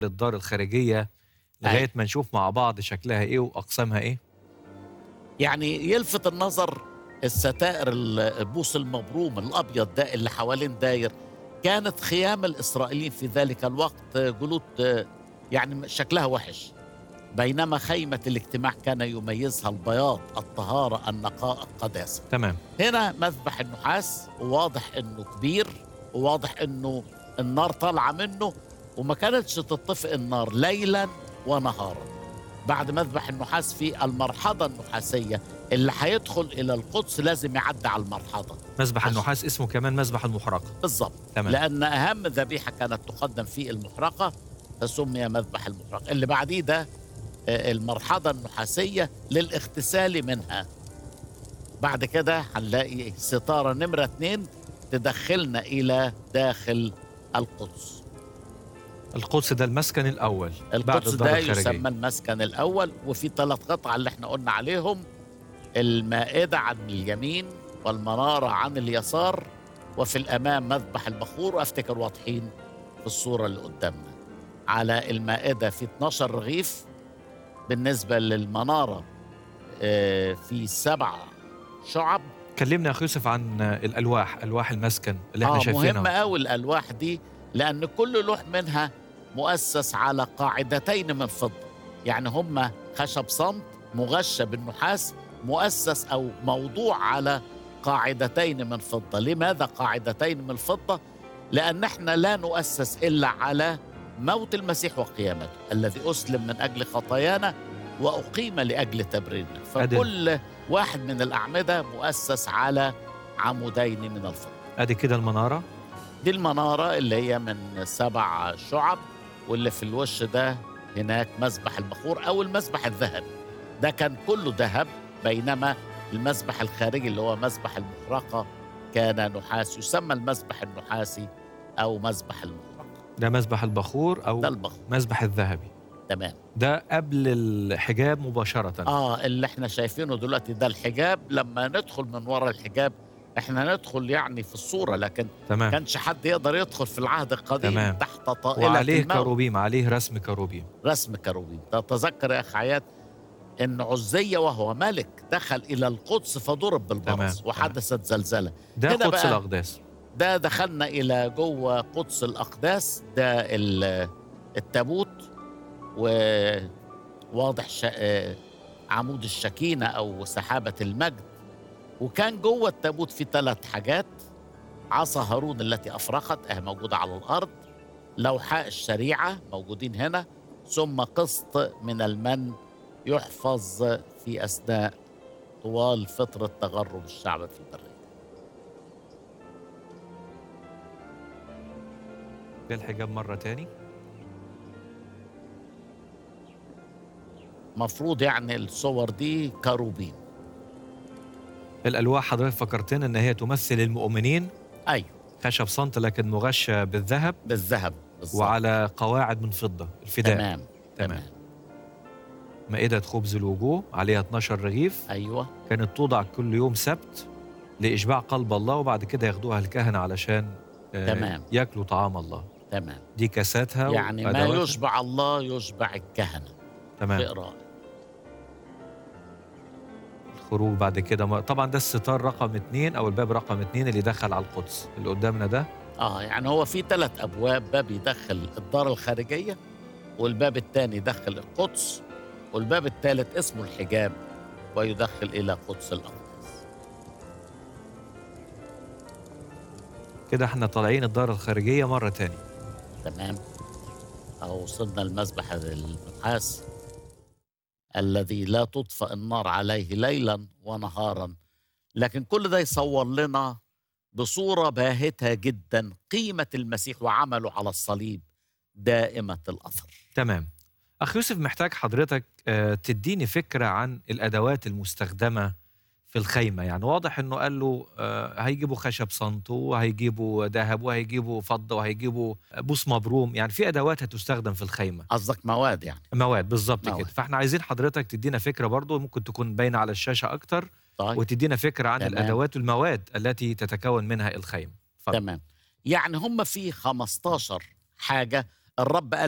للدار الخارجية لغاية ما نشوف مع بعض شكلها إيه وأقسامها إيه يعني يلفت النظر الستائر البوص المبروم الابيض ده اللي حوالين داير كانت خيام الاسرائيليين في ذلك الوقت جلود يعني شكلها وحش بينما خيمة الاجتماع كان يميزها البياض الطهارة النقاء القداسة تمام هنا مذبح النحاس وواضح انه كبير وواضح انه النار طالعة منه وما كانتش تطفئ النار ليلا ونهارا بعد مذبح النحاس في المرحضة النحاسية اللي هيدخل إلى القدس لازم يعدي على المرحضة مذبح عشان- النحاس اسمه كمان مذبح المحرقة بالضبط تمام لأن أهم ذبيحة كانت تقدم في المحرقة فسمي مذبح المحرقة اللي بعديه ده آه، المرحضة النحاسية للاغتسال منها بعد كده هنلاقي ستارة نمرة اتنين تدخلنا إلى داخل القدس القدس ده المسكن الأول بعد القدس الدار ده الخارجية يسمى المسكن الأول وفي ثلاث قطع اللي احنا قلنا عليهم المائدة عن اليمين والمنارة عن اليسار وفي الأمام مذبح البخور وأفتكر واضحين في الصورة اللي قدامنا على المائدة في 12 رغيف بالنسبة للمنارة آه، في سبع شعب كلمنا يا أخي يوسف عن الألواح ألواح المسكن اللي احنا آه شايفينها مهمة قوي الألواح دي لأن كل لوح منها مؤسس على قاعدتين من فضة يعني هم خشب صمت مغشى بالنحاس مؤسس أو موضوع على قاعدتين من فضة لماذا قاعدتين من الفضة؟ لأن احنا لا نؤسس إلا على موت المسيح وقيامته الذي أسلم من أجل خطايانا وأقيم لأجل تبريرنا أدل. فكل واحد من الأعمدة مؤسس على عمودين من الفضة أدي كده المنارة دي المنارة اللي هي من سبع شعب واللي في الوش ده هناك مسبح البخور أو المسبح الذهبي ده كان كله ذهب بينما المسبح الخارجي اللي هو مسبح المحرقة كان نحاس يسمى المسبح النحاسي أو مسبح المحرقة ده مذبح البخور أو ده البخور مذبح الذهبي تمام ده قبل الحجاب مباشرة آه اللي احنا شايفينه دلوقتي ده الحجاب لما ندخل من وراء الحجاب احنا ندخل يعني في الصورة لكن تمام كانش حد يقدر يدخل في العهد القديم تمام. تحت طائلة وعليه الموت. كروبيم عليه رسم كروبيم رسم كروبيم تتذكر يا اخ عياد ان عزية وهو ملك دخل الى القدس فضرب تمام. بالبرص وحدثت زلزلة ده هنا قدس بقى- الأقداس ده دخلنا الى جوه قدس الاقداس ده ال- التابوت وواضح ش... آه، عمود الشكينة او سحابة المجد وكان جوه التابوت في ثلاث حاجات عصا هارون التي افرخت اه موجودة على الارض لوحاء الشريعة موجودين هنا ثم قسط من المن يحفظ في أثناء طوال فترة تغرب الشعب في البرية ده الحجاب مرة تاني مفروض يعني الصور دي كروبين الألواح حضرتك فكرتنا إن هي تمثل المؤمنين أيوة خشب صنط لكن مغشى بالذهب بالذهب بالظبط وعلى قواعد من فضة الفداء تمام تمام. تمام مائدة خبز الوجوه عليها 12 رغيف أيوة كانت توضع كل يوم سبت لإشباع قلب الله وبعد كده ياخدوها الكهنة علشان آه، تمام. ياكلوا طعام الله تمام دي كاساتها يعني ما وأدواتها. يشبع الله يشبع الكهنة تمام بقراء الخروج بعد كده ما- طبعا ده الستار رقم اتنين او الباب رقم اتنين اللي دخل على القدس اللي قدامنا ده اه يعني هو في ثلاث ابواب باب يدخل الدار الخارجيه والباب الثاني يدخل القدس والباب الثالث اسمه الحجاب ويدخل الى قدس الاقداس كده احنا طالعين الدار الخارجيه مره تاني تمام أو وصلنا المذبح النحاس الذي لا تطفأ النار عليه ليلا ونهارا لكن كل ده يصور لنا بصورة باهتة جدا قيمة المسيح وعمله على الصليب دائمة الأثر تمام اخ يوسف محتاج حضرتك آه، تديني فكره عن الادوات المستخدمه في الخيمه يعني واضح انه قال له آه، هيجيبوا خشب صنطو وهيجيبوا ذهب وهيجيبوا فضه وهيجيبوا بوص مبروم يعني في ادوات هتستخدم في الخيمه قصدك مواد يعني مواد بالظبط مواد. كده فاحنا عايزين حضرتك تدينا فكره برضو ممكن تكون باينه على الشاشه اكتر طيب وتدينا فكره عن تمام. الادوات والمواد التي تتكون منها الخيمه اتفضل. تمام يعني هم في 15 حاجة الرب قال